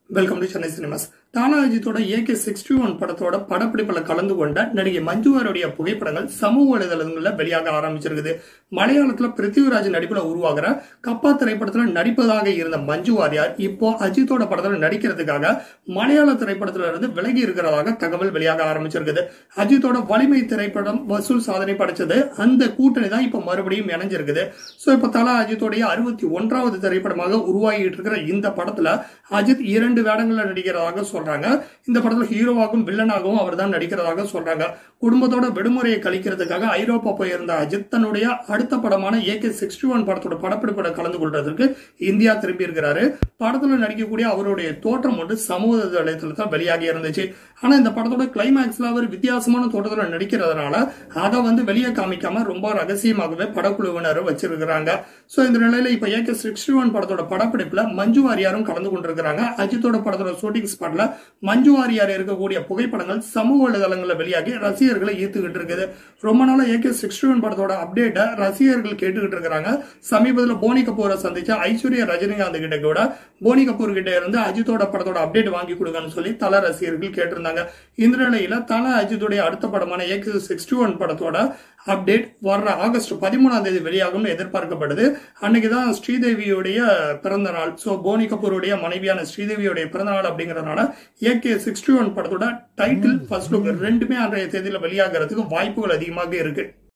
welcome to Chennai cinemas தானா அஜித்தோட AK sixty one படத்தோட படப்பிடிப்புல கலந்து கொண்ட நடிகை மஞ்சுவாருடைய புகைப்படங்கள் சமூக வலைதளங்கள்ல வெளியாக ஆரம்பிச்சிருக்குது மலையாளத்துல பிருத்திவிராஜ் நடிப்புல உருவாகிற கப்பா திரைப்படத்துல நடிப்பதாக இருந்த மஞ்சு வாரியார் இப்போ அஜித்தோட படத்துல நடிக்கிறதுக்காக மலையாள திரைப்படத்துல இருந்து விலகி இருக்கிறதாக தகவல் வெளியாக ஆரம்பிச்சிருக்குது அஜித்தோட வலிமை திரைப்படம் வசூல் சாதனை படைச்சது அந்த கூட்டணி தான் இப்ப மறுபடியும் இணைஞ்சிருக்குது சோ இப்ப தலா அஜித்தோடைய அறுபத்தி ஒன்றாவது திரைப்படமாக உருவாகிட்டு இருக்கிற இந்த படத்துல அஜித் இரண்டு வேடங்கள்ல நடிக்கிறதாக சொல்றாங்க இந்த படத்துல ஹீரோவாகவும் வில்லனாகவும் அவர் தான் நடிக்கிறதாக சொல்றாங்க குடும்பத்தோட விடுமுறையை கழிக்கிறதுக்காக ஐரோப்பா போயிருந்த அஜித் தன்னுடைய அடுத்த படமான ஏகே சிக்ஸ்டி ஒன் படத்தோட படப்பிடிப்போட கலந்து கொள்றதுக்கு இந்தியா திரும்பி இருக்கிறாரு படத்துல நடிக்கக்கூடிய அவருடைய தோற்றம் வந்து சமூக வலைதளத்தில் வெளியாகி இருந்துச்சு ஆனா இந்த படத்தோட கிளைமேக்ஸ்ல அவர் வித்தியாசமான தோற்றத்துல நடிக்கிறதுனால அதை வந்து வெளியே காமிக்காம ரொம்ப ரகசியமாகவே படக்குழுவினர் வச்சிருக்கிறாங்க சோ இந்த நிலையில இப்ப ஏகே சிக்ஸ்டி ஒன் படத்தோட படப்பிடிப்புல மஞ்சு வாரியாரும் கலந்து கொண்டிருக்கிறாங்க அஜித்தோட படத்தோட ஷூட்டிங் ஸ்பாட்ல மஞ்சு வாரியார் இருக்கக்கூடிய புகைப்படங்கள் சமூக வலைதளங்களில் வெளியாகி ரசிகர்களை ஈர்த்துக்கிட்டு இருக்குது ரொம்ப நாளா ஏகே சிக்ஸ்டி ஒன் படத்தோட அப்டேட்டை ரசிகர்கள் கேட்டுக்கிட்டு இருக்கிறாங்க சமீபத்தில் போனி கபூரை சந்திச்ச ஐஸ்வர்யா ரஜினிகாந்த் கிட்ட கூட போனி கபூர் கிட்ட இருந்து அஜித்தோட படத்தோட அப்டேட் வாங்கி கொடுங்கன்னு சொல்லி தல ரசிகர்கள் கேட்டிருந்தாங்க இந்த நிலையில தல அஜித்துடைய அடுத்த படமான ஏகே சிக்ஸ்டி ஒன் படத்தோட அப்டேட் வர்ற ஆகஸ்ட் பதிமூணாம் தேதி வெளியாகும் எதிர்பார்க்கப்படுது அன்னைக்கு தான் ஸ்ரீதேவியுடைய பிறந்த நாள் ஸோ போனி கபூருடைய மனைவியான ஸ்ரீதேவியுடைய பிறந்த நாள் அப்படிங்கறதுனால ஏகே சிக்ஸ்டி ஒன் படத்தோட டைட்டில் ஃபர்ஸ்ட் லுக் ரெண்டுமே அன்றைய தேதியில வெளியாகிறதுக்கு வாய்ப்புகள் அதிகமாக இருக்கு